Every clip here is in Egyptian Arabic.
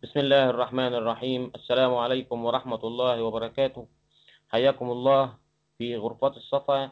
بسم الله الرحمن الرحيم السلام عليكم ورحمة الله وبركاته حياكم الله في غرفات الصفا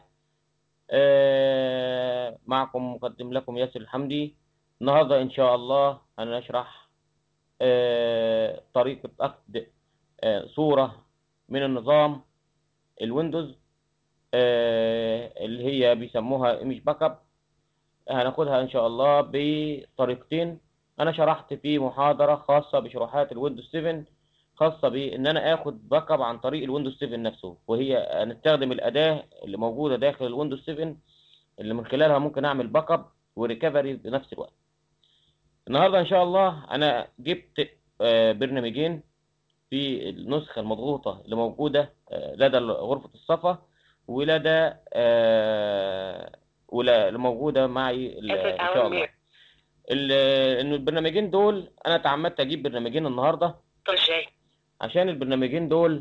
آه، معكم مقدم لكم ياسر الحمدي النهاردة إن شاء الله هنشرح آه، طريقة أخذ آه، صورة من النظام الويندوز آه، اللي هي بيسموها ايمج باك اب هناخدها ان شاء الله بطريقتين انا شرحت في محاضرة خاصة بشروحات الويندوز 7 خاصة بان انا اخد باك اب عن طريق الويندوز 7 نفسه وهي هنستخدم الاداة اللي موجودة داخل الويندوز 7 اللي من خلالها ممكن اعمل باك اب وريكفري بنفس الوقت النهارده ان شاء الله انا جبت آه، برنامجين في النسخة المضغوطة اللي موجودة آه، لدى غرفة الصفا ولدى آه، ولا اللي موجودة معي ال- Exit إن شاء Alan الله Muir. ال- إن البرنامجين دول أنا تعمدت أجيب برنامجين النهاردة طجي عشان البرنامجين دول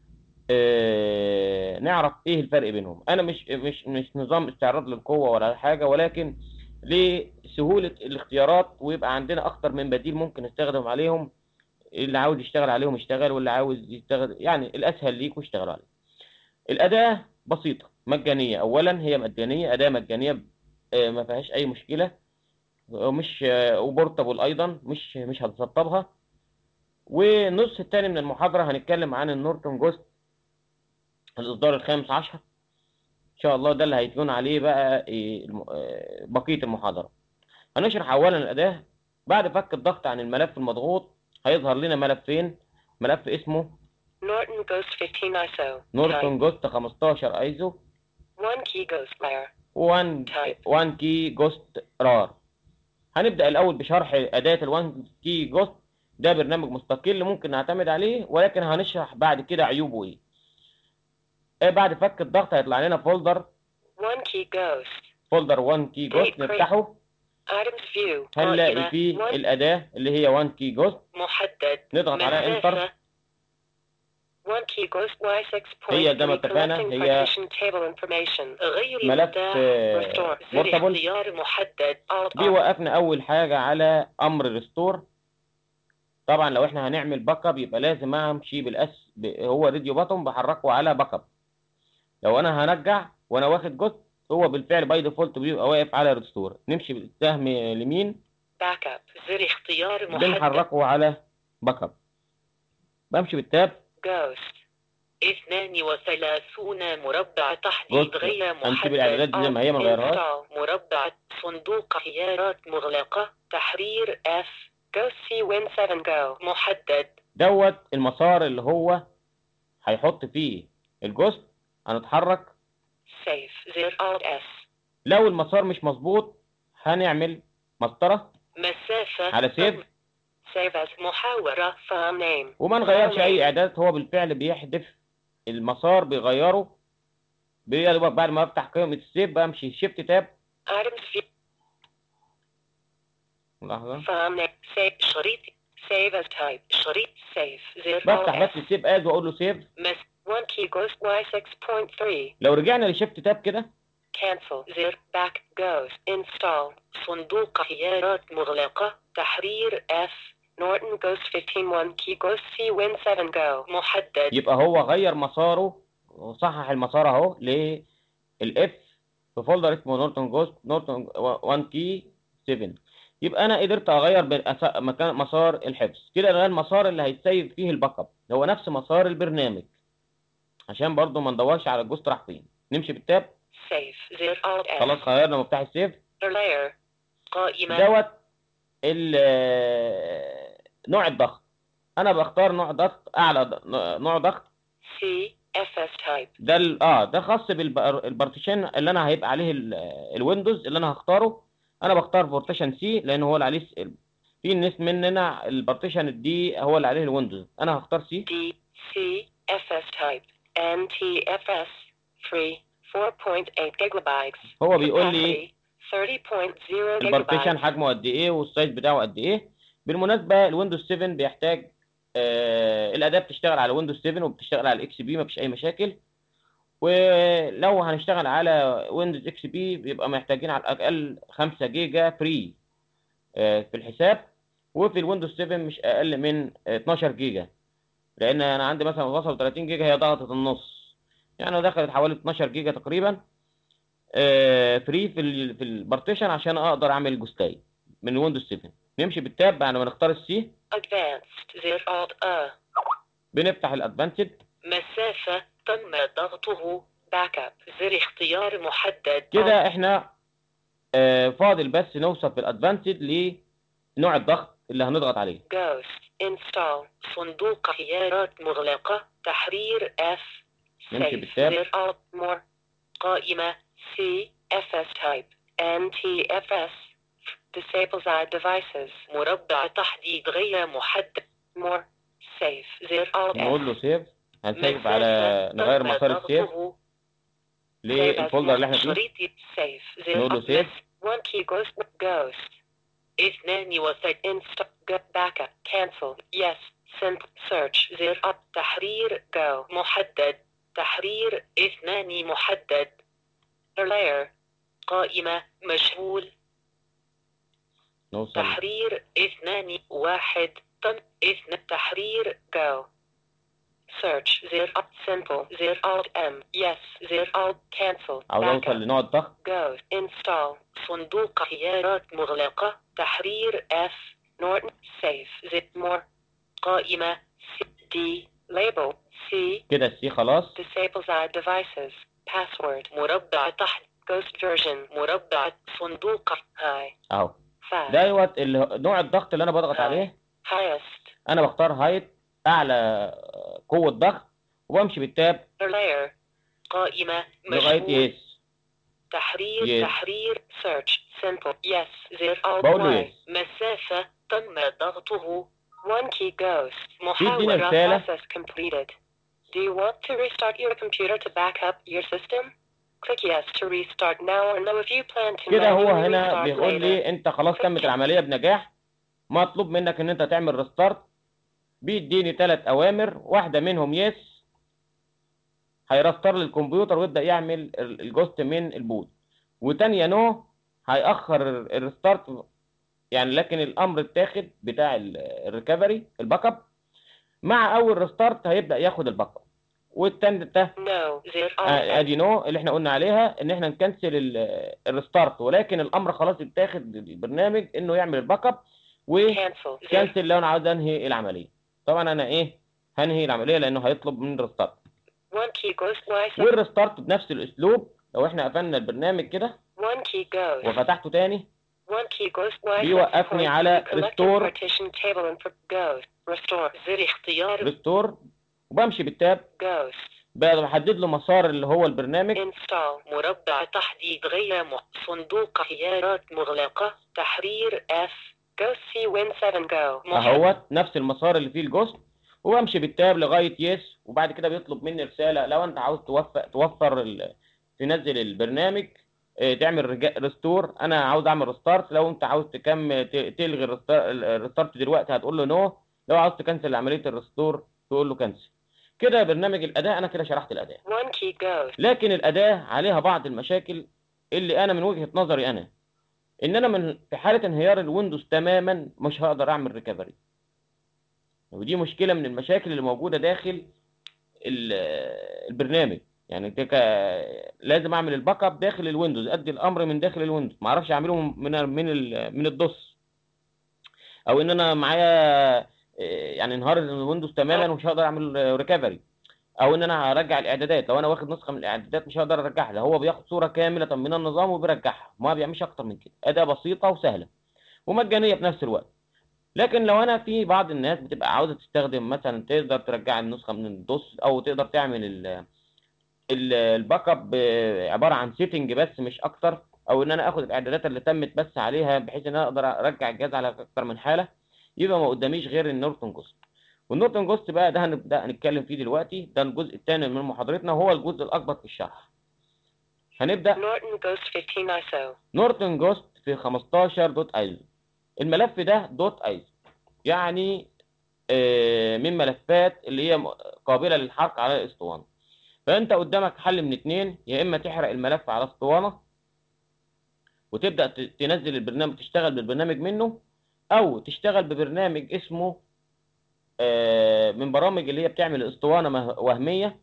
آه، نعرف إيه الفرق بينهم أنا مش مش مش نظام استعراض للقوة ولا حاجة ولكن لسهولة الاختيارات ويبقى عندنا أكتر من بديل ممكن نستخدم عليهم اللي عاوز يشتغل عليهم يشتغل واللي عاوز يشتغل يعني الأسهل ليكوا اشتغلوا عليه الأداة بسيطة مجانية أولا هي مجانية أداة مجانية آه، ما فيهاش أي مشكلة ومش آه، وبورتابل أيضا مش مش هتسطبها والنص التاني من المحاضرة هنتكلم عن النورتون جوست الإصدار الخامس عشر إن شاء الله ده اللي هيكون عليه بقى إيه، الم- آه، بقية المحاضرة هنشرح أولا الأداة بعد فك الضغط عن الملف المضغوط هيظهر لنا ملفين ملف اسمه Norton Ghost 15 ISO. نورتون جوست 15 ايزو Type. One key ghost layer. 1 Type. 1 كي جوست رار هنبدأ الأول بشرح أداة ال1 كي جوست ده برنامج مستقل ممكن نعتمد عليه ولكن هنشرح بعد كده عيوبه ايه آه، بعد فك الضغط هيطلع لنا فولدر One key ghost. فولدر 1 كي جوست Great, great. نفتحه Items view. هنلاقي قائمة. فيه One الأداة اللي هي 1 كي جوست محدد. نضغط على انتر مسافة. One key ghost Y6 هي زي ما اتفقنا، collecting هي partition table information. غير ملف مفتاح. آه، Restore. زر portable. اختيار محدد. Alt دي R. وقفنا اول حاجه على امر ريستور طبعا لو احنا هنعمل باك اب يبقى لازم امشي بالاس ب- هو راديو باتون بحركه على باك اب لو انا هرجع وانا واخد جزء هو بالفعل باي ديفولت بيبقى واقف على ريستور نمشي بالسهم اليمين Backup. زر اختيار محدد. بنحركه على باك اب بمشي بالتاب Ghost. 32 مربع تحديد Ghost. غير محدد هنسيب الإعدادات دي زي ما هي ما نغيرهاش. Install. مربع صندوق خيارات مغلقة تحرير F Go C Win 7 Go محدد دوت المسار اللي هو هيحط فيه الجزء هنتحرك Save زر Alt S لو المسار مش مظبوط هنعمل مسطره مسافة على save. Save as محاورة File name وما نغيرش File اي name. اعدادات هو بالفعل بيحذف المسار بيغيره بي- بعد ما افتح قائمة السيف بمشي شيفت تاب Items view لحظة File name Save شريط Save as type شريط Save زر بفتح Alt بس S السيف از واقول له سيف مس 1 key ghost Y6.3 لو رجعنا لشيفت تاب كده cancel زر back goes install صندوق خيارات مغلقة تحرير F Norton Ghost 15 1 key ghost C Win 7 go محدد يبقى هو غير مساره وصحح المسار اهو للاف في فولدر اسمه نورتون جوست نورتون 1 كي 7 يبقى انا قدرت اغير بين أس- مكان مسار الحفظ كده ده المسار اللي هيتسيب فيه الباك اب هو نفس مسار البرنامج عشان برضو ما ندورش على الجوست راح فين نمشي بالتاب save زر Alt S خلاص غيرنا مفتاح السيف layer قائمة دوت ال- نوع الضغط انا بختار نوع ضغط اعلى ض- نوع ضغط C FS type ده ال- اه ده خاص بالبارتيشن اللي انا هيبقى عليه ال- الويندوز اللي انا هختاره انا بختار بارتيشن سي لان هو اللي عليه س- في ناس مننا البارتيشن الدي هو اللي عليه الويندوز انا هختار سي D C FS type NTFS free 4.8 gigabytes هو بيقول لي capacity 30.0 البارتيشن gigabytes حجمه قد ايه والسايز بتاعه قد ايه بالمناسبه الويندوز 7 بيحتاج آه الاداه بتشتغل على ويندوز 7 وبتشتغل على الاكس بي مفيش اي مشاكل ولو هنشتغل على ويندوز اكس بي بيبقى محتاجين على الاقل 5 جيجا فري آه في الحساب وفي الويندوز 7 مش اقل من 12 جيجا لان انا عندي مثلا وصل 30 جيجا هي ضغطت النص يعني دخلت حوالي 12 جيجا تقريبا فري في ال في البارتيشن عشان اقدر اعمل جوستاي من ويندوز 7 نمشي بالتاب بعد ما نختار السي Advanced زر Alt A بنفتح الادفانسد مسافة تم ضغطه باك اب زر اختيار محدد كده احنا آه، فاضل بس نوصل في الادفانسد لنوع الضغط اللي هنضغط عليه Ghost Install صندوق خيارات مغلقة تحرير F نمشي Save بالتاب. زر Alt More قائمة C FS Type NTFS Disables our devices مربع تحديد غير محدد More Save زر Alt نقول له F سيف هنسيف مسافة على نغير تم مسار السيف ضغطه للفولدر اللي احنا فيه شريط سيف زر نقول له سيف. 1 key ghost ghost اثنان وثلاث insta back up cancel yes send search زر up تحرير go محدد تحرير اثنان محدد layer قائمة مشغول نوصل تحرير اثنان واحد تم اثنان تحرير go search زر up simple زر alt m yes زر alt cancel عاوز Back اوصل up. لنوع الضغط Go. Install. صندوق خيارات مغلقة. تحرير F. Norton. Save. Zip more. قائمة C. D. Label. C. كده السي خلاص Disables our devices. Password. مربع تحت. Ghost version. مربع صندوق High. اهو 5. دوت ال- نوع الضغط اللي انا بضغط عليه Highest. انا بختار هايت اعلى قوه ضغط وبمشي بالتاب Layer. قائمة لغايه مشغول. يس تحرير Yes. تحرير search simple yes زر alt بقول له Y yes. مسافة تم ضغطه one key ghost يدينا محاولة رسالة. process completed Do you want to restart your computer to back up your system? Click yes to restart now or no if you plan to كده هو manually هنا restart بيقول later. لي انت خلاص تمت العمليه بنجاح مطلوب منك ان انت تعمل ريستارت بيديني ثلاث اوامر واحده منهم يس هيرستار لي الكمبيوتر ويبدا يعمل ال- الجوست من البوت وتانية نو هيأخر ال- الريستارت يعني لكن الامر التاخد بتاع ال- الريكفري الباك اب مع اول ريستارت هيبدا ياخد الباك اب والتاني ده No زر alt آه، ادي نو اللي احنا قلنا عليها ان احنا نكنسل ال- الريستارت ولكن الامر خلاص اتاخد البرنامج انه يعمل الباك اب وكنسل cancel زر لو انا عاوز انهي العمليه طبعا انا ايه هنهي العمليه لانه هيطلب من الريستارت one key ghost Y والريستارت بنفس الاسلوب لو احنا قفلنا البرنامج كده one key ghost وفتحته تاني One key ghost Y بيوقفني على Collect restore. partition table and for ghost restore زر اختيار ريستور وبمشي بالتاب ghost بقى بحدد له مسار اللي هو البرنامج install مربع تحديد غير م... صندوق خيارات مغلقة تحرير F Ghost C Win 7 Go اهوت نفس المسار اللي فيه الجوست وبمشي بالتاب لغايه يس وبعد كده بيطلب مني رساله لو انت عاوز توفق توفر ال... تنزل البرنامج اه، تعمل رجا... ريستور انا عاوز اعمل ريستارت لو انت عاوز تكمل ت- تلغي الريستار- الريستارت دلوقتي هتقول له نو لو عاوز تكنسل عمليه الريستور تقول له كنسل كده برنامج الاداء انا كده شرحت الاداء One key ghost لكن الاداه عليها بعض المشاكل اللي انا من وجهه نظري انا ان انا من في حاله انهيار الويندوز تماما مش هقدر اعمل ريكفري ودي مشكله من المشاكل اللي موجوده داخل ال- البرنامج يعني كك... لازم اعمل الباك اب داخل الويندوز ادي الامر من داخل الويندوز ما اعرفش اعمله من من ال... من الدوس او ان انا معايا إيه، يعني انهار الويندوز تماما ومش هقدر اعمل ريكفري او ان انا هرجع الاعدادات لو انا واخد نسخه من الاعدادات مش هقدر ارجعها ده هو بياخد صوره كامله من النظام وبيرجعها ما بيعملش اكتر من كده اداه بسيطه وسهله ومجانيه في نفس الوقت لكن لو انا في بعض الناس بتبقى عاوزه تستخدم مثلا تقدر ترجع النسخه من الدوس او تقدر تعمل ال ال- الباك اب آه، عباره عن سيتنج بس مش اكتر او ان انا اخد الاعدادات اللي تمت بس عليها بحيث ان انا اقدر ارجع الجهاز على اكتر من حاله يبقى ما قداميش غير النورتون جوست والنورتون جوست بقى ده هنبدا نتكلم فيه دلوقتي ده الجزء الثاني من محاضرتنا وهو الجزء الاكبر في الشرح هنبدا Norton Ghost 15 ISO نورتون جوست في 15 دوت ايزو الملف ده دوت ايزو يعني آه، من ملفات اللي هي م- قابله للحرق على الاسطوانه فانت قدامك حل من اتنين يا اما تحرق الملف على اسطوانه وتبدا ت- تنزل البرنامج تشتغل بالبرنامج منه او تشتغل ببرنامج اسمه آه، من برامج اللي هي بتعمل اسطوانه مه- وهميه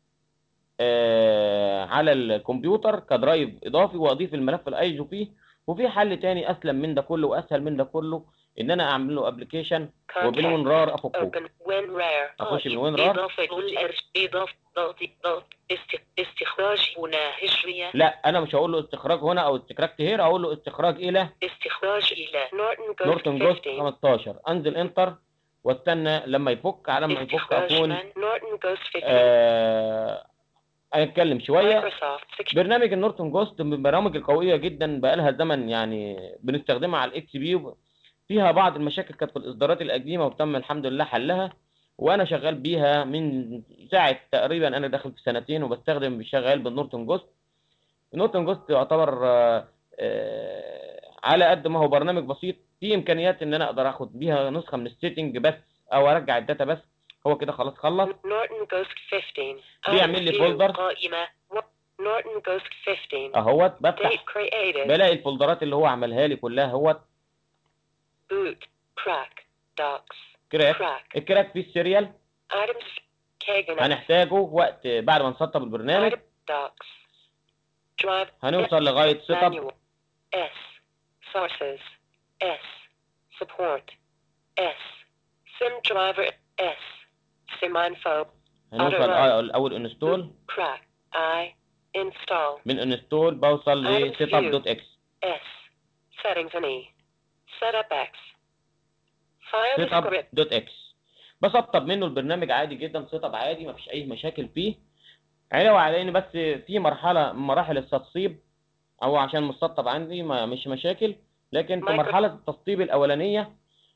آه، على الكمبيوتر كدرايف اضافي واضيف الملف الايزو فيه وفي حل تاني اسلم من ده كله واسهل من ده كله ان انا اعمل له ابلكيشن وبين contact رار افكه open when rare أخش من طيب. وين رار؟ إضافة الإرش إضافة ضغط ضغط است- استخراج هنا هجرية لا انا مش هقول له استخراج هنا او استكراكت هير هقول له استخراج الى استخراج إلى نورتن جوست نورتون جوست 15 15 انزل انتر واستنى لما يفك على ما يفك استخراج اكون من نورتن جوست 15 آه اتكلم شويه مايكروسوفت 16 برنامج النورتون جوست من البرامج القويه جدا بقى لها زمن يعني بنستخدمها على الاكس بي فيها بعض المشاكل كانت في الاصدارات القديمه وتم الحمد لله حلها وانا شغال بيها من ساعه تقريبا انا داخل في سنتين وبستخدم شغال بالنورتون جوست النورتون جوست يعتبر آه، آه، على قد ما هو برنامج بسيط في امكانيات ان انا اقدر اخد بيها نسخه من السيتنج بس او ارجع الداتا بس هو كده خلاص خلص نورتن جوست 15 بيعمل لي View فولدر. قائمة نورتن جوست 15 اهوت بفتح Date created بلاقي الفولدرات اللي هو عملها لي كلها اهوت boot crack docs كراك crack الكراك فيه السيريال items كاجن هنحتاجه وقت بعد ما نسطب البرنامج docs drive هنوصل لغايه سيت اب manual S sources S support S sim driver S sim info هنوصل آه، الاول انستول crack I install من انستول بوصل لسيت اب دوت اكس S settings and E setup X file سيت اب script دوت اكس بسطب منه البرنامج عادي جدا سيت اب عادي مفيش اي مشاكل فيه علاوه على ان بس في مرحله من مراحل التسطيب او عشان مسطب عندي ما مش مشاكل لكن في مايكرو- مرحله التسطيب الاولانيه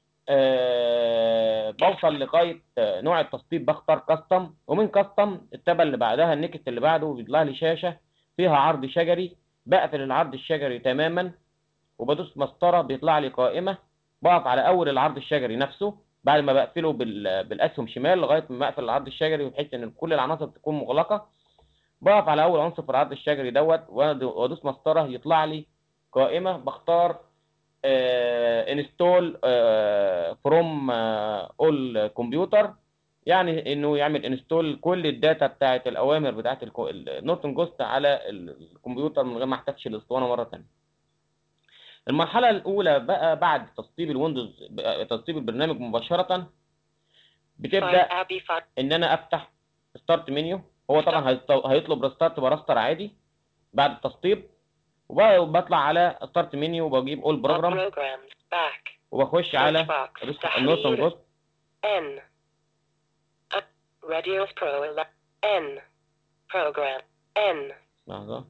آه بوصل لغايه آه، نوع التسطيب بختار كاستم ومن كاستم التابه اللي بعدها النكت اللي بعده بيطلع لي شاشه فيها عرض شجري بقفل العرض الشجري تماما وبدوس مسطره بيطلع لي قائمه بقف على اول العرض الشجري نفسه بعد ما بقفله بال- بالاسهم شمال لغايه ما اقفل العرض الشجري بحيث ان كل العناصر تكون مغلقه بقف على اول عنصر في العرض الشجري دوت وأد- وادوس مسطره يطلع لي قائمه بختار انستول فروم اول كمبيوتر يعني انه يعمل انستول كل الداتا بتاعت الاوامر بتاعت الكو- النورتون جوست على الكمبيوتر من غير ما احتاجش الاسطوانه مره ثانيه المرحله الاولى بقى بعد تسطيب الويندوز بقى تسطيب البرنامج مباشره بتبدا file Abby file ان انا افتح ستارت منيو هو طبعا هيست- هيطلب ريستارت براستر عادي بعد التسطيب وب- وبطلع على ستارت منيو وبجيب اول بروجرام programs back وبخش على search box النورتون تحرير جوست N up Radio Pro ele- N program N لحظه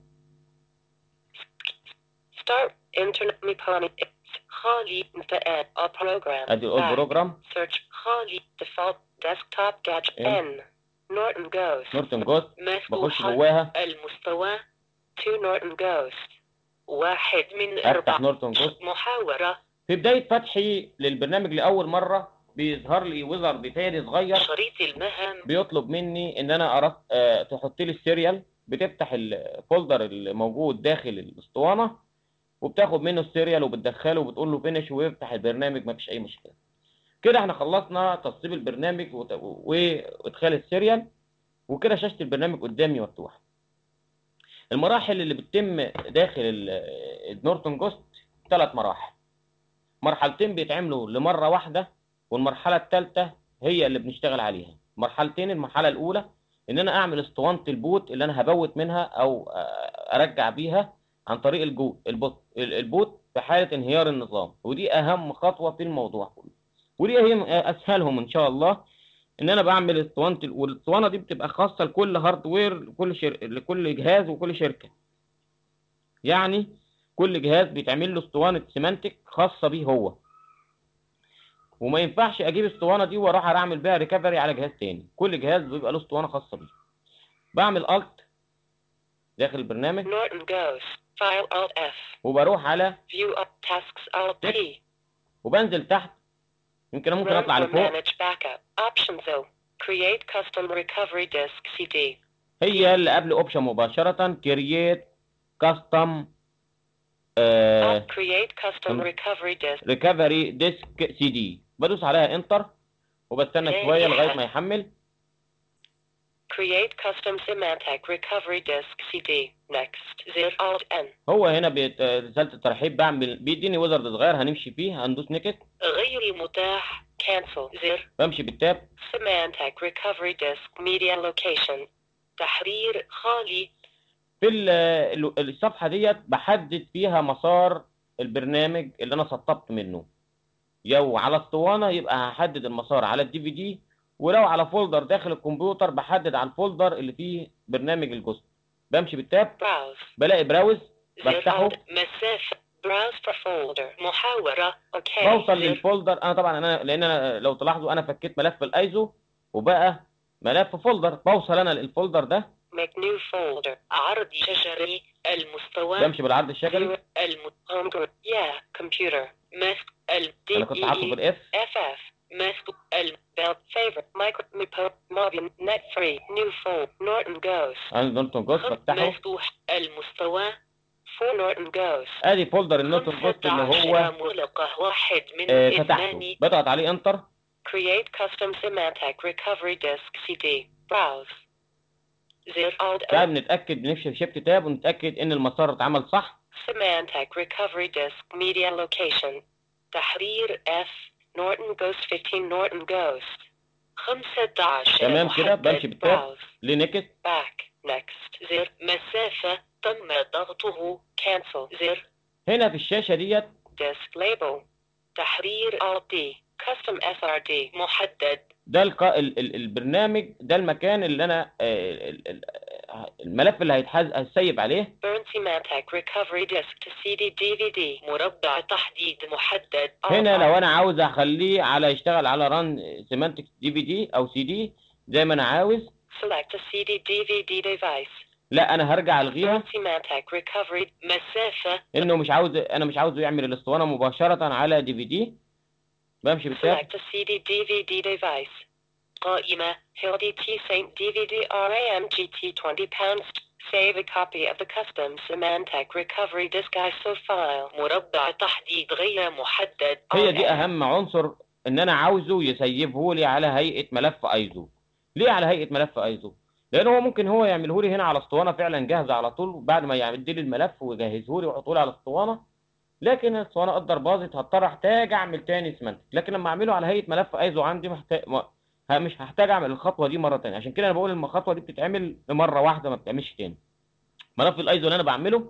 start internet ميباني خالي نتاء a program ادي الاول back بروجرام search خالي default desktop gadget إيه. N Norton Ghost نورتون جوست بخش مفتوحة جواها المستوى to Norton Ghost واحد من افتح أربعة نورتون جوست محاورة في بدايه فتحي للبرنامج لاول مره بيظهر لي ويزر بتاني صغير شريط المهام بيطلب مني ان انا أرس... أه تحط لي السيريال بتفتح الفولدر اللي موجود داخل الاسطوانه وبتاخد منه السيريال وبتدخله وبتقول له فينش ويفتح البرنامج مفيش اي مشكله كده احنا خلصنا تسطيب البرنامج وت- وادخال السيريال وكده شاشه البرنامج قدامي مفتوحه المراحل اللي بتتم داخل ال- النورتون جوست ثلاث مراحل مرحلتين بيتعملوا لمره واحده والمرحله الثالثه هي اللي بنشتغل عليها مرحلتين المرحله الاولى ان انا اعمل اسطوانه البوت اللي انا هبوت منها او آه، ارجع بيها عن طريق الجو البوت البوت في حاله انهيار النظام ودي اهم خطوه في الموضوع كله ودي هي اسهلهم ان شاء الله ان انا بعمل اسطوانه ال- والاسطوانه دي بتبقى خاصه لكل هاردوير لكل شر... لكل جهاز وكل شركه يعني كل جهاز بيتعمل له اسطوانه سيمانتك خاصه بيه هو وما ينفعش اجيب اسطوانه دي واروح اعمل بيها ريكفري على جهاز تاني كل جهاز بيبقى له اسطوانه خاصه بيه بعمل الت داخل البرنامج Norton Ghost File Alt F وبروح على View up tasks Alt P وبنزل تحت يمكن أنا ممكن Run اطلع or لفوق manage backup Options O Create custom recovery disk CD هي اللي قبل اوبشن مباشره كرييت كاستم آه create custom تمام. recovery disk ريكفري ديسك سي دي بدوس عليها انتر وبستنى إيه. شويه لغايه ما يحمل create custom Symantec recovery disk CD next زر alt n هو هنا بيت- آه، رساله الترحيب بعمل بيديني ويزرد صغير هنمشي فيه هندوس نكت غير متاح cancel زر بمشي بالتاب Symantec recovery disk media location تحرير خالي في ال- ال- الصفحه ديت بحدد فيها مسار البرنامج اللي انا سطبت منه لو على اسطوانه يبقى هحدد المسار على الدي في دي ولو على فولدر داخل الكمبيوتر بحدد على الفولدر اللي فيه برنامج الجزء بمشي بالتاب browse بلاقي براوز زر بفتحه. alt مسافة browse for folder محاورة OK بوصل زر للفولدر انا طبعا انا لان انا لو تلاحظوا انا فكيت ملف الايزو وبقى ملف فولدر بوصل انا للفولدر ده make new folder عرض شجري المستوى بمشي بالعرض الشجري المتهم يا كمبيوتر مسك ال انا كنت حاطه بالاف FF مسك ال belt favorite micro mipo mobbing net free new phone Norton Ghost انا نورتون جوست خط بفتحه مفتوح المستوى for Norton Ghost ادي فولدر النورتون جوست اللي 15 هو مغلقة واحد من آه، اثنان فتحته بضغط عليه انتر create custom Symantec recovery disk CD browse زر alt بعد نتاكد بنمشي شيفت تاب ونتاكد ان المسار اتعمل صح Symantec Recovery Disk Media Location تحرير F Norton Ghost 15 Norton Ghost 15 تمام كده، محدد. بمشي بالتاب. Browse لنكست Back Next زر مسافة تم ضغطه Cancel زر هنا في الشاشه ديت Disk Label تحرير Alt D Custom SRD محدد ده الق... ال... ال... البرنامج ده المكان اللي انا آه، ال... ال... آه، الملف اللي هيتحز... هيتسيب عليه Burn Symantec Recovery Disk to CD DVD مربع تحديد محدد هنا Alt لو انا عاوز اخليه على يشتغل على ران سيمانتك دي في دي او سي دي زي ما انا عاوز Select a CD DVD device لا انا هرجع الغيها Symantec Recovery مسافة انه مش عاوز انا مش عاوزه يعمل الاسطوانه مباشره على دي في دي بمشي بالتاب Select a CD DVD device قائمة HLDT Saint DVD RAM GT 20 pounds Save a copy of the custom Symantec Recovery Disk ISO file مربع تحديد غير محدد هي دي RF. اهم عنصر ان انا عاوزه يسيبه لي على هيئه ملف ايزو ليه على هيئه ملف ايزو لان هو ممكن هو يعمله لي هنا على اسطوانه فعلا جاهزه على طول بعد ما يعمل لي الملف ويجهزه لي ويحطه لي على الاسطوانه لكن الاسطوانه قدر باظت هضطر احتاج اعمل تاني سمنت لكن لما اعمله على هيئه ملف ايزو عندي محتاج م- ه- مش هحتاج اعمل الخطوه دي مره تانية عشان كده انا بقول ان الخطوه دي بتتعمل مره واحده ما بتتعملش تاني ملف الايزو اللي انا بعمله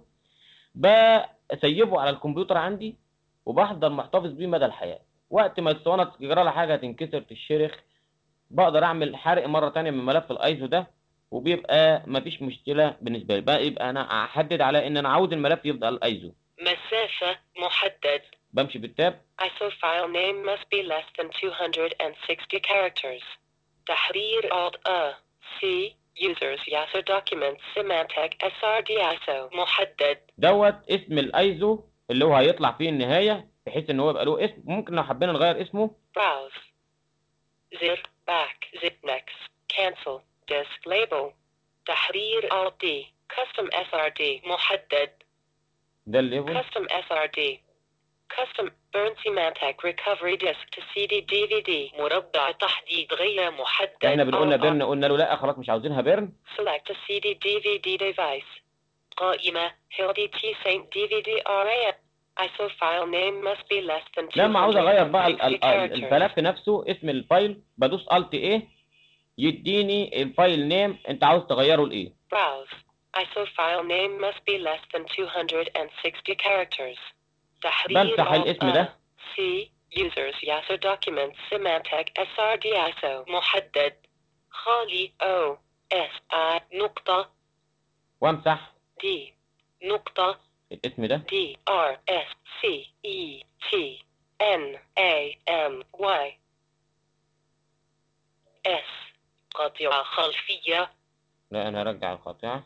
بسيبه على الكمبيوتر عندي وبفضل محتفظ بيه مدى الحياه وقت ما الاسطوانه تجرى لها حاجه تنكسر تشرخ بقدر اعمل حرق مره تانية من ملف الايزو ده وبيبقى مفيش مشكله بالنسبه لي بقى يبقى انا احدد على ان انا عاوز الملف يفضل ايزو مسافة محدد بمشي بالتاب ISO file name must be less than 260 characters. تحرير Alt A C Users YASO Documents Symantec SRD ISO محدد دوت اسم الايزو اللي هو هيطلع فيه النهايه بحيث ان هو يبقى له اسم ممكن لو حبينا نغير اسمه Browse زر Back Zip Next Cancel Disk Label تحرير Alt D Custom SRD محدد ده الليفل Custom SRD Custom Burn Symantec Recovery Disk to CD DVD مربع تحديد غير محدد احنا بنقولنا Alt بيرن قلنا له لا خلاص مش عاوزينها بيرن Select a CD DVD device. قائمة HLDT Saint DVD RAM. ISO file name must be less than لما عاوز اغير بقى ال- 260 ال- ال- characters. الملف نفسه اسم الفايل بدوس الت ايه يديني الفايل نيم انت عاوز تغيره لايه Browse. ISO file name must be less than 260 characters. تحرير بمسح Alt الاسم A. ده C. Users YASO Documents Symantec SRD ISO محدد. خالي O. S. I. نقطة وامسح D. نقطة الاسم ده D R S C E T N A M Y S قاطعة خلفية لا انا هرجع القاطعه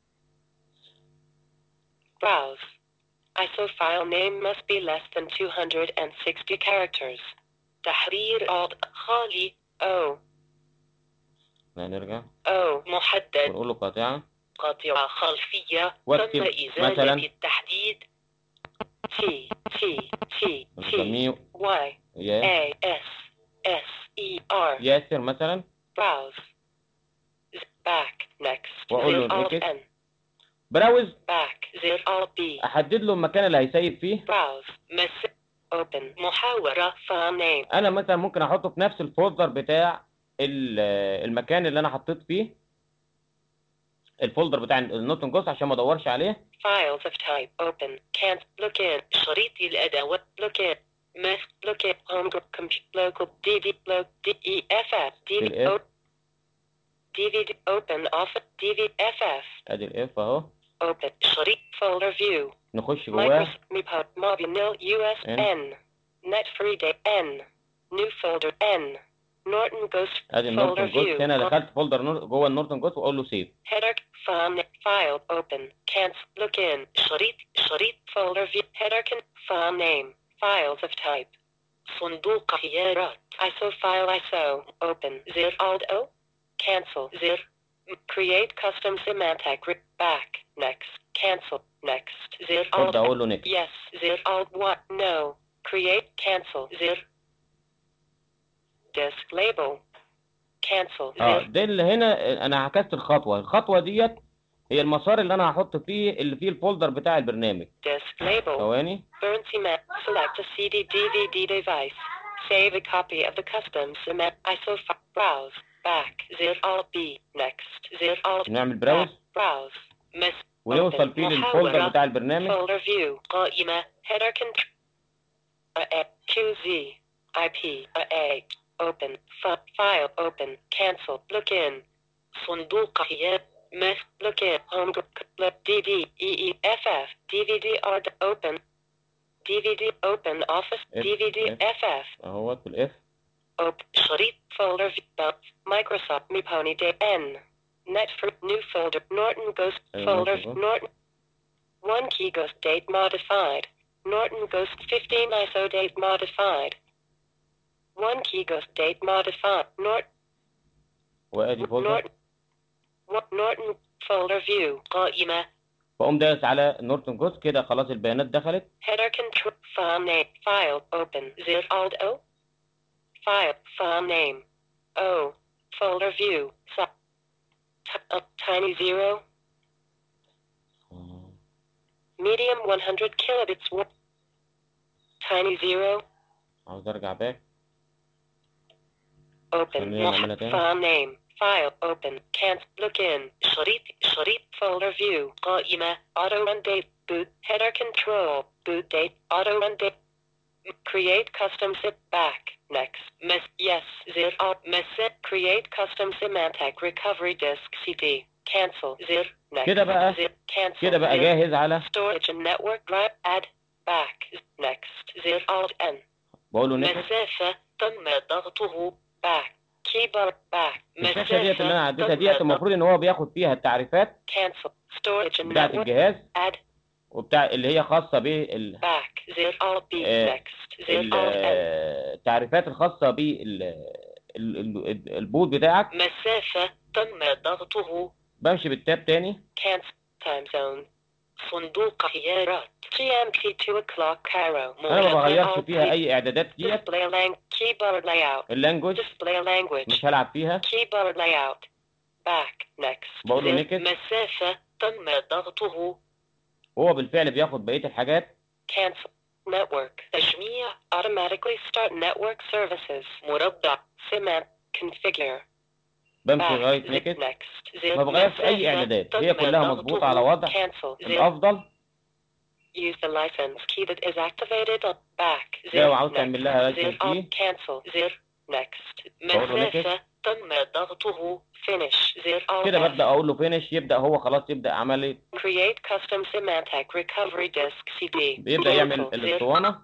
Browse ISO file name must be less than 260 characters تحرير Alt خالي O لا نرجع O محدد ونقول له قاطعه قاطعة خلفية واكتب تم إزالة مثلاً التحديد T T T T بنسميه Y يا A S S E R ياسر مثلا browse Z- back next وأقول له zero alt next. N براوز back zero alt B احدد له المكان اللي هيسيب فيه browse mess open محاورة file name انا مثلا ممكن احطه في نفس الفولدر بتاع ال- المكان اللي انا حطيت فيه الفولدر بتاع النوتن جوس عشان ما ادورش عليه files of type open can't look in شريط الأدوات look in mess look in home group computer local DV loc DEFF DV DEF. o- DVD open off DVFF ادي الاف اهو open شريط folder view نخش جواه Microsoft Mipod Mobile US N. N Net Free Day N New folder N Norton Ghost ادي folder النورتن جوس view هنا دخلت فولدر نور- جوه النورتن جوس واقول له سيف header file file open cancel look in شريط شريط folder view header can file name files of type صندوق خيارات ISO file ISO open زر alt O cancel زر create custom semantic re- back next cancel next زر alt ابدا اقول له نيكست yes زر alt what no create cancel زر disk label cancel اه زر ده اللي هنا انا عكست الخطوه الخطوه ديت هي المسار اللي انا هحط فيه اللي فيه الفولدر بتاع البرنامج disk label ثواني Burn cement. Select a CD DVD device. Save a copy of the custom cement ISO file. Browse. Back. Zir Alt B. Next. Zir Alt نعمل back. براوز Browse. Miss. ونوصل فيه للفولدر بتاع البرنامج Folder view. قائمة. Header control. A QZ. IP. A. Open. F- file. Open. Cancel. Look in. صندوق خيار. Miss. Look in. Home. group, Look. DD. EEFF. DVD. R. Open. DVD open office F- DVD F. FF اهوت بالاف op شريط folder v- Microsoft Mipony Day N net for new folder Norton Ghost أيوة، folder ماشي بقى. Norton one key ghost date modified Norton Ghost 15 ISO date modified one key ghost date modified Norton وادي فولدر Norton Wa- Norton folder view قائمة فاقوم دايس على النورتن جوس كده خلاص البيانات دخلت Header control file name file open zip alt O file file name O folder view sub t- uh, tiny zero medium 100 kilobits wo- tiny zero عاوز ارجع باك open خلينا مح- نعملها تاني. file name file open can't look in شريط شريط folder view قائمة auto run date boot header control boot date auto run date create custom zip back next mess yes zip alt mess create custom semantic recovery disk cd cancel zip next كده بقى- zip cancel كده بقى zip جاهز على storage and network drive add back next zip alt n بقول له نيكست مسافة تم ضغطه back keyboard back الشاشه ديت اللي انا عديتها تم ديت ضغط- المفروض ان هو بياخد فيها التعريفات cancel storage and بتاعت network الجهاز add وبتاع اللي هي خاصه بال back zip alt b آه، next zip ال- alt n التعريفات الخاصه بالبوت بتاعك مسافة تم ضغطه بمشي بالتاب تاني cancel time zone صندوق خيارات GMT 2 o'clock Cairo انا ما بغيرش فيها اي اعدادات ديت display lang keyboard layout اللانجوج display language مش هلعب فيها keyboard layout back next بقول له zip next. مسافة تم ضغطه هو بالفعل بياخد بقيه الحاجات cancel network تجميع automatically start network services مربع سمات configure بمشي back لغايه zip نيكست next zip ما بغيرش أي مسافة إعدادات. تم هي كلها ضغطه. مظبوطة على وضع cancel zip الافضل use the license key that is activated on back لو zip عاوز next تعمل لها zip license on key. cancel zip next بقول له مسافة تم ضغطه finish zip on كده F. ببدا اقول له فينش يبدا هو خلاص يبدا عمليه create custom semantic recovery disk CD بيبدا يعمل cancel zip الاسطوانه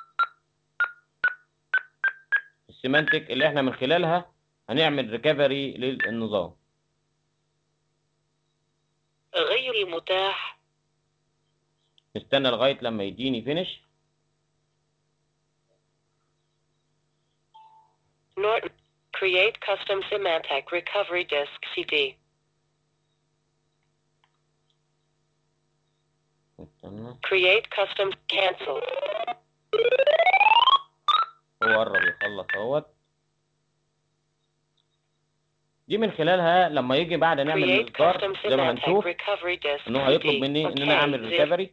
السيمانتك اللي احنا من خلالها هنعمل ريكفري للنظام غير متاح نستنى لغايه لما يديني فينش Norton create custom semantic recovery disk CD استنى Create custom cancel. هو قرب يخلص اهوت دي من خلالها لما يجي بعد نعمل Create الاصدار custom زي ما Symantec هنشوف recovery disk. ان هو هيطلب CD. مني ان Okay, انا اعمل zip. ريكفري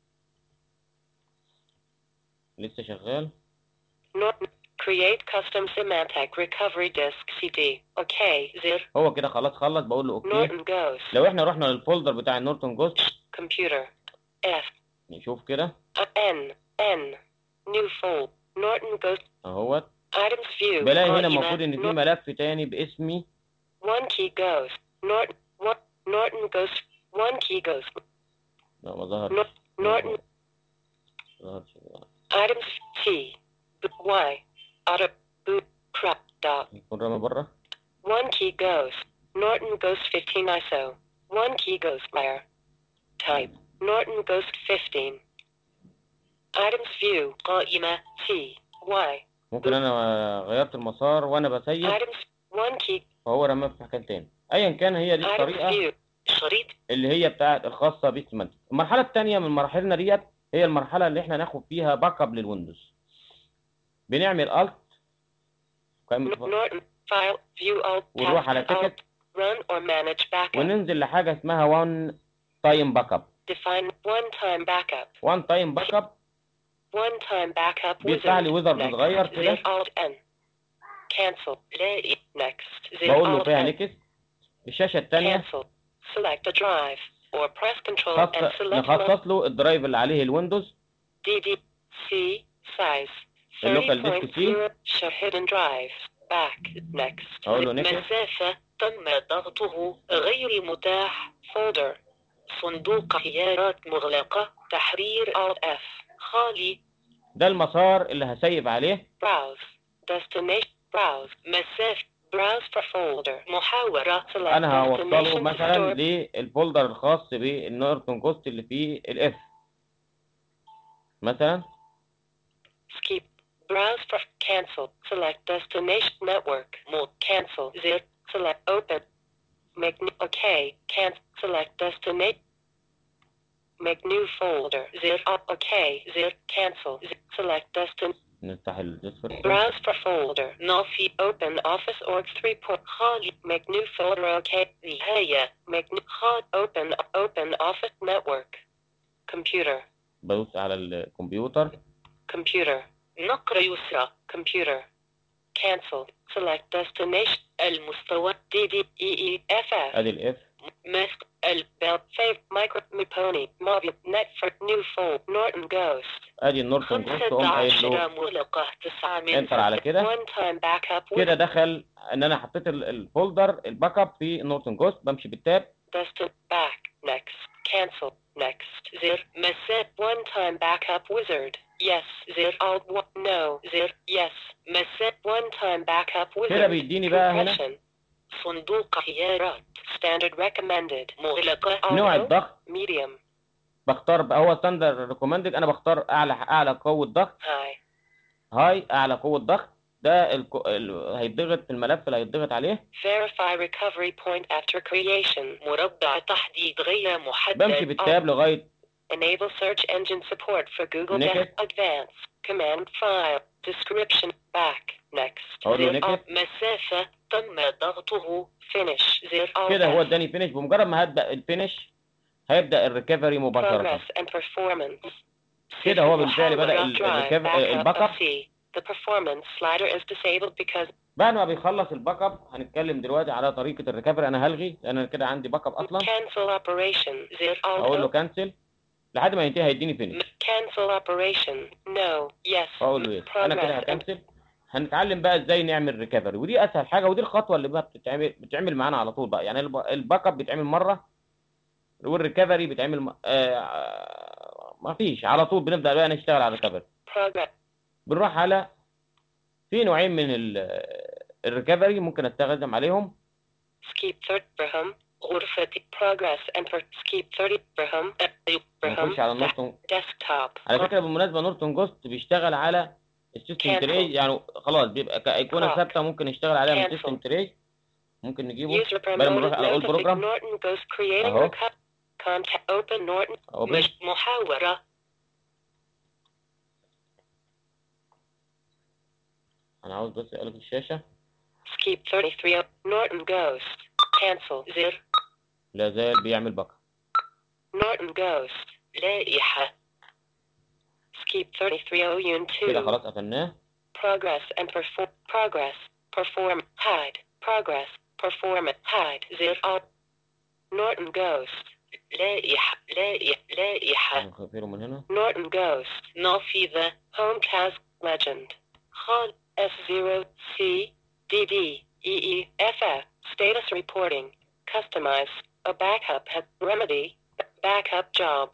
لسه شغال Norton. Create custom Symantec recovery disk CD. Okay, zip. هو كده خلاص خلص بقول له اوكي Norton goes. لو احنا رحنا للفولدر بتاع النورتون جوست Computer. F. نشوف كده N. N. New fold. Norton goes. اهوت Items view. بلاقي هنا قائمة. المفروض ان في Nor- ملف تاني باسمي One key goes. Norton. What? Norton goes. One key goes. لا ما ظهرش Nor- Norton. ما ظهرش Items T. B- Y. Auto. Boot. Prep. Dot. يكون رامي بره One key goes. Norton Ghost 15 ISO. One key goes wire. Type. Norton Ghost 15. Items view. قائمة T. Y. ممكن انا غيرت المسار وانا بسيب Items. One key. فهو رماه في مكان تاني ايا كان هي دي Items الطريقه view. شريط. اللي هي بتاعت الخاصه بالسيمانتك المرحله الثانيه من مراحلنا ديت هي المرحله اللي احنا ناخد فيها باك اب للويندوز بنعمل الت قائمه Norton. File. View all. ونروح على Alt. تيكت Run or manage backup. وننزل لحاجه اسمها وان تايم باك اب Define one-time backup. وان تايم باك اب One-time backup بيفتح لي wizard. ويزرد Next. صغير كده Zip Alt N. Cancel. لا Next. Zip بقول له Alt فيها N. نكس الشاشه الثانيه Cancel. Select a drive or press Control and خص... select نخصص له الدرايف اللي عليه الويندوز DD C size اللوكال ديسك سي 30.0 show hidden drive back next أقول له next. مسافة تم ضغطه غير متاح folder صندوق خيارات مغلقة تحرير Alt F خالي ده المسار اللي هسيب عليه browse destination browse مسافة browse for folder محاورة select انا هوصله destination to مثلا store للفولدر الخاص بالنورتون جوست اللي فيه الاف مثلا Skip. Browse for cancel. Select destination network. Mode cancel. Zip. Select open. Make new. Okay. Cancel. Select destination. Make new folder. Zip up. Okay. Zip. Cancel. Zip. Select destin. نفتح الديسكورد Browse for folder. Nofi. Open office org 3 port. خالي. Make new folder. Okay. نهاية. Make new. خال. Open. Open office network. Computer. بدوس على الكمبيوتر Computer. نقر يسرى. Computer. Cancel. Select destination. المستوى D D E E F F. ادي الاف Mask. البيل. Save. Micro. Miponi. Mobi. Netford. New fold. Norton Ghost. ادي النورتون جوست خمسة اقوم قايل عشر له مغلقة. تسعة من انتر على كده. One time backup. كده دخل ان انا حطيت ال- الفولدر الباك اب في النورتون جوست بمشي بالتاب Destin. Back. Next. Cancel. Next. Zir. Maset. One time backup wizard. Yes. Zir. Alt. one- No. Zir. Yes. Maset. One time backup wizard. كده بيديني بقى هنا Compression. صندوق خيارات. Standard recommended. مغلقة. نوع Auto. الضغط Medium. بختار بقى هو ستاندر ريكومندد انا بختار اعلى اعلى قوه ضغط High. هاي اعلى قوه ضغط ده الكو... ال... هيتضغط في الملف اللي هيتضغط عليه Verify recovery point after creation. مربع تحديد غير محدد. بمشي بالتاب لغايه Enable search engine support for Google Next. Desk Advanced. Command file. Description. Back. Next. أقول له زر next. Alt. مسافة تم ضغطه. Finish. زر Alt. كده هو F. اداني فينش بمجرد ما هبدا الفينش هيبدا الريكفري مباشره Progress and performance. كده هو بالفعل بدأ محاورة ال- drive الريكف- backup الباك of اب C. The performance slider is disabled because بعد ما بيخلص الباك اب هنتكلم دلوقتي على طريقه الريكفري انا هلغي لان انا كده عندي باك اب اصلا cancel operation. زر اقول له Alt. كانسل لحد ما ينتهي هيديني فينش Cancel operation. No. Yes. اقول له يس انا كده Progress and هكنسل هنتعلم بقى ازاي نعمل ريكفري ودي اسهل حاجه ودي الخطوه اللي بقى بتتعمل بتتعمل معانا على طول بقى يعني الب- الباك اب بيتعمل مره والريكفري بيتعمل م... آه... ما فيش على طول بنبدا بقى نشتغل على الريكفري progress. بنروح على في نوعين من ال- الريكفري ممكن استخدم عليهم Skip 30 برهم غرفة progress and per skip 30 برهم أيوب برهم نخش على نورتون desktop على فكره بالمناسبه نورتون جوست بيشتغل على السيستم Cancel. تري يعني خلاص بيبقى كايقونه Clock. ثابته ممكن نشتغل عليها من Cancel. السيستم تري ممكن نجيبه user بدل ما نروح promoted على اول notification بروجرام Norton Ghost creating أهو. reco- Contact open Norton اوبن مش محاورة انا عاوز بس اقلب الشاشه skip 33 Norton Ghost cancel زر لا زال بيعمل باك Norton Ghost لائحة skip 33 كده 2 خلاص قفلناه progress and perform progress perform hide progress perform hide زر up Norton Ghost لائحة لائحة لائحة نخفيله من هنا Norton Ghost نافذة Homecast Legend خال S0 C DD EE FF Status Reporting Customize A backup ha- remedy Backup jobs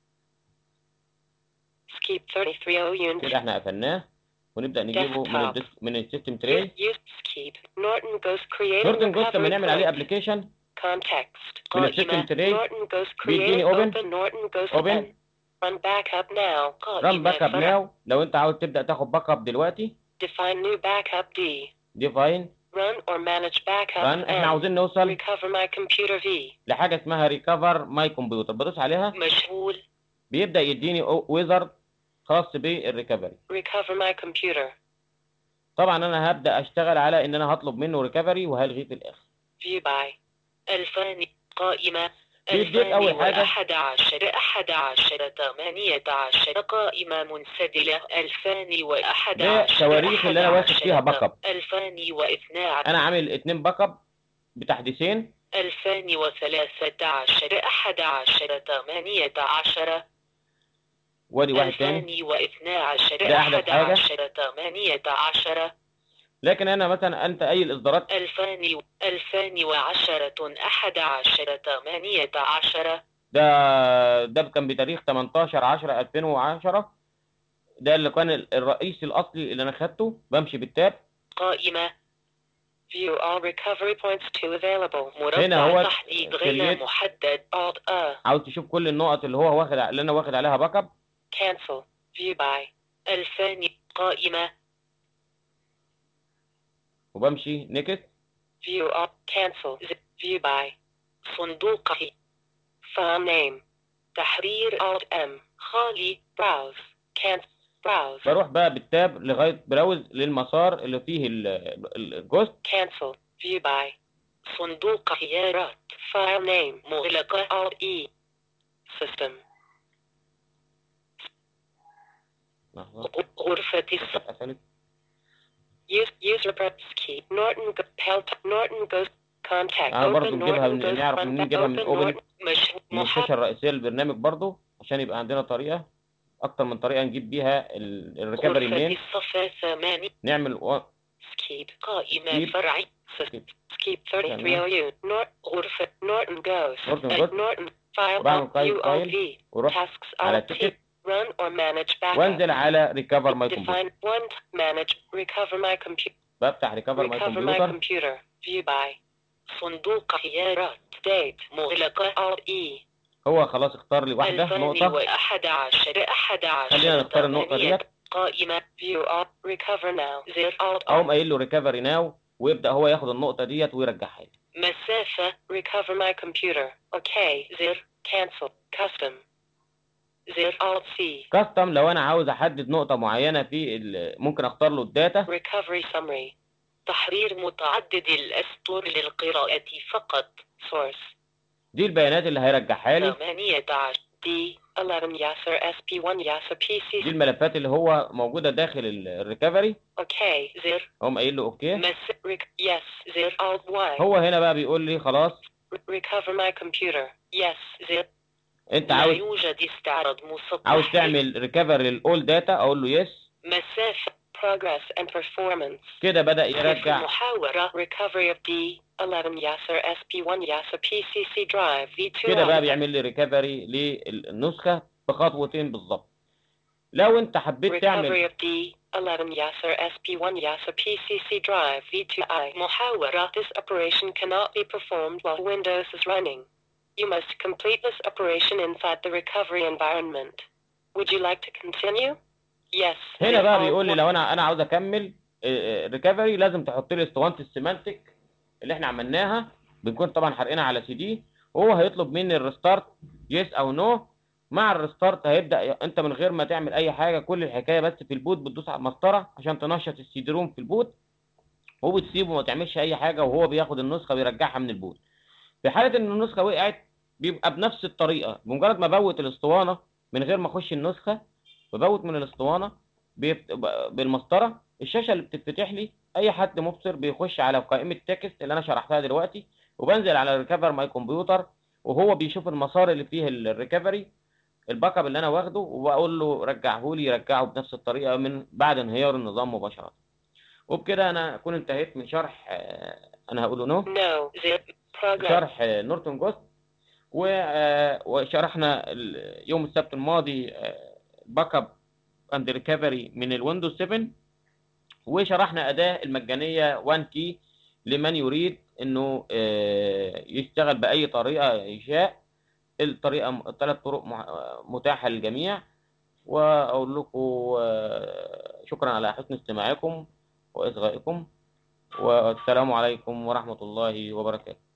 Skip 33 كده احنا قفلناه ونبدا نجيبه من Desktop. الديسك من السيستم تري Use Skip Norton Ghost creating نورتن جوست لما recovery نعمل عليه point. ابلكيشن Context من السيستم قائمة تري Norton Ghost بيديني creating open. open Norton Ghost Open. open. Run backup now ران قائمة باك اب فرع. ناو لو انت عاوز تبدا تاخد باك اب دلوقتي Define new backup D. ديفاين Run or manage backup ران احنا N. عاوزين نوصل Recover my computer V. لحاجه اسمها ريكفر ماي كمبيوتر بدوس عليها مشغول. بيبدا يديني ويزرد خاص بالريكفري Recover my computer. طبعا انا هبدا اشتغل على ان انا هطلب منه ريكفري وهلغيه في الاخر View by. الفاني قائمة. بيديك أول حاجة. أحد عشر أحد عشر ثمانية عشر قائمة منسدلة ألفان وأحد ده عشر تواريخ اللي أنا أحد واخد فيها عشر باك اب. ألفان واثنا عشر انا عامل اتنين باك اب بتحديثين ألفان وثلاثة عشر أحد عشر ثمانية عشر وادي واحد تاني ألفان واثنا عشر ده أحدث أحد حاجة. عشر ثمانية عشر لكن انا مثلا انت اي الاصدارات ألفان ألفان وعشرة أحد عشر ثمانية عشر ده ده كان بتاريخ 18 10 2010 ده اللي كان ال- الرئيسي الاصلي اللي انا خدته بمشي بالتاب قائمة View all recovery points to available هنا هو مربع تحديد غير create. محدد Alt A عاوز تشوف كل النقط اللي هو واخد ع- اللي انا واخد عليها باك اب Cancel View by ألفان قائمة وبمشي نيكست View all Cancel Z- View by صندوق File name تحرير Alt M خالي Browse Cancel Browse بروح بقى بالتاب لغايه براوز للمسار اللي فيه ال- ال- الجوست Cancel View by صندوق خيارات File name مغلقة Alt E System لحظه غرفة الص قفلت Use user preps key. Norton go- help. Norton goes contact. أنا برضو Open نجيبها Norton من- goes نعرف front منين back. نجيبها من Open Open. Norton مش من الشاشه محا... الرئيسيه للبرنامج برضو عشان يبقى عندنا طريقه اكتر من طريقه نجيب بيها ال- الريكفري غرفة منين الصفا ثمانية نعمل و... سكيب قائمة سكيب. فرعي سكيب. سكيب 33 نور غرفة Norton goes Norton Uh, goes. Norton file وبعمل فايل- UOV واروح tasks على RT ticket. run or manage backup وانزل على ريكفر ماي كمبيوتر define one manage recover my computer بفتح ريكفر ماي recover my كمبيوتر computer view by صندوق خيارات date مغلقة Alt E هو خلاص اختار لي واحده ألفان نقطه وأحد عشر أحد عشر خلينا نختار النقطه ثمانية. ديت قائمة view all recover now زر alt اقوم قايل له ريكفري ناو ويبدا هو ياخد النقطه ديت ويرجعها لي مسافة recover my computer okay زر cancel custom زر alt C كاستم لو انا عاوز احدد نقطه معينه في ال- ممكن اختار له الداتا recovery summary تحرير متعدد الأسطر للقراءة فقط source دي البيانات اللي هيرجعها لي ثمانية عشر D 11 ياسر SP1 ياسر دي PC الملفات اللي هو موجوده داخل ال- الريكفري okay زر اقوم قايل له اوكي مس ريك yes زر alt Y هو هنا بقى بيقول لي خلاص recover my computer yes زر انت لا عاوز يوجد استعراض مسطح عاوز تعمل ريكفري للاول داتا اقول له يس مسافة progress and performance كده بدا صفر يرجع محاورة recovery of D 11 ياسر SP1 ياسر PCC drive V2 كده بقى alpha. بيعمل لي ريكفري للنسخه بخطوتين بالظبط لو انت حبيت تعمل recovery of D 11 ياسر SP1 ياسر PCC drive V2I محاورة This operation cannot be performed while Windows is running. You must complete this operation inside the recovery environment. Would you like to continue? Yes. هنا This بقى all بيقول لي one- لو انا انا عاوز اكمل ريكفري لازم تحط لي اسطوانه السيمانتك اللي احنا عملناها بنكون طبعا حرقينها على سي دي وهو هيطلب مني الريستارت يس او نو مع الريستارت هيبدا انت من غير ما تعمل اي حاجه كل الحكايه بس في البوت بتدوس على المسطره عشان تنشط السي روم في البوت وبتسيبه ما تعملش اي حاجه وهو بياخد النسخه ويرجعها من البوت في حاله ان النسخه وقعت بيبقى بنفس الطريقه بمجرد ما بوت الاسطوانه من غير ما اخش النسخه ببوت من الاسطوانه بيبت- ب- بالمسطره الشاشه اللي بتتفتح لي اي حد مبصر بيخش على قائمه تكست اللي انا شرحتها دلوقتي وبنزل على ريكفر ماي كمبيوتر وهو بيشوف المسار اللي فيه الريكفري الباك اب اللي انا واخده وبقول له رجعه لي يرجعه بنفس الطريقه من بعد انهيار النظام مباشره وبكده انا اكون انتهيت من شرح آه، انا هقوله نو No. Zip. Program. شرح آه، نورتون جوست و- آه، وشرحنا ال- يوم السبت الماضي باك اب اند ريكفري من الويندوز 7 وشرحنا اداه المجانيه 1 كي لمن يريد انه آه، يشتغل باي طريقه يشاء الطريقه الثلاث طرق مع- متاحه للجميع واقول لكم آه، شكرا على حسن استماعكم واصغائكم والسلام عليكم ورحمه الله وبركاته